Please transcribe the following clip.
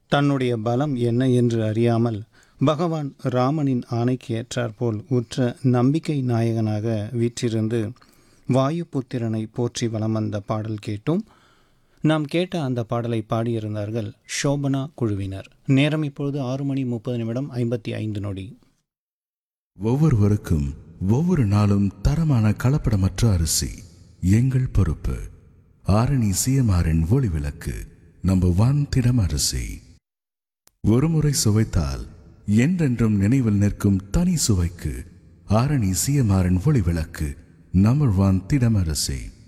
தன்னுடைய பலம் என்ன என்று அறியாமல் பகவான் ராமனின் ஆணைக்கு ஏற்றாற்போல் உற்ற நம்பிக்கை நாயகனாக வீற்றிருந்து வாயுபுத்திரனை போற்றி வலம் வந்த பாடல் கேட்டும் நாம் கேட்ட அந்த பாடலை பாடியிருந்தார்கள் ஷோபனா குழுவினர் நேரம் இப்பொழுது ஆறு மணி முப்பது நிமிடம் ஐம்பத்தி ஐந்து நொடி ஒவ்வொருவருக்கும் ஒவ்வொரு நாளும் தரமான கலப்படமற்ற அரிசி எங்கள் பொறுப்பு ஆரணி சிஎம்ஆரின் ஒளி விளக்கு நம்பர் ஒன் திடம் அரிசி ஒருமுறை சுவைத்தால் என்றென்றும் நினைவில் நிற்கும் தனி சுவைக்கு ஆரணி சிஎம்ஆரின் ஒளி விளக்கு நம்பர் ஒன் திடம் அரிசி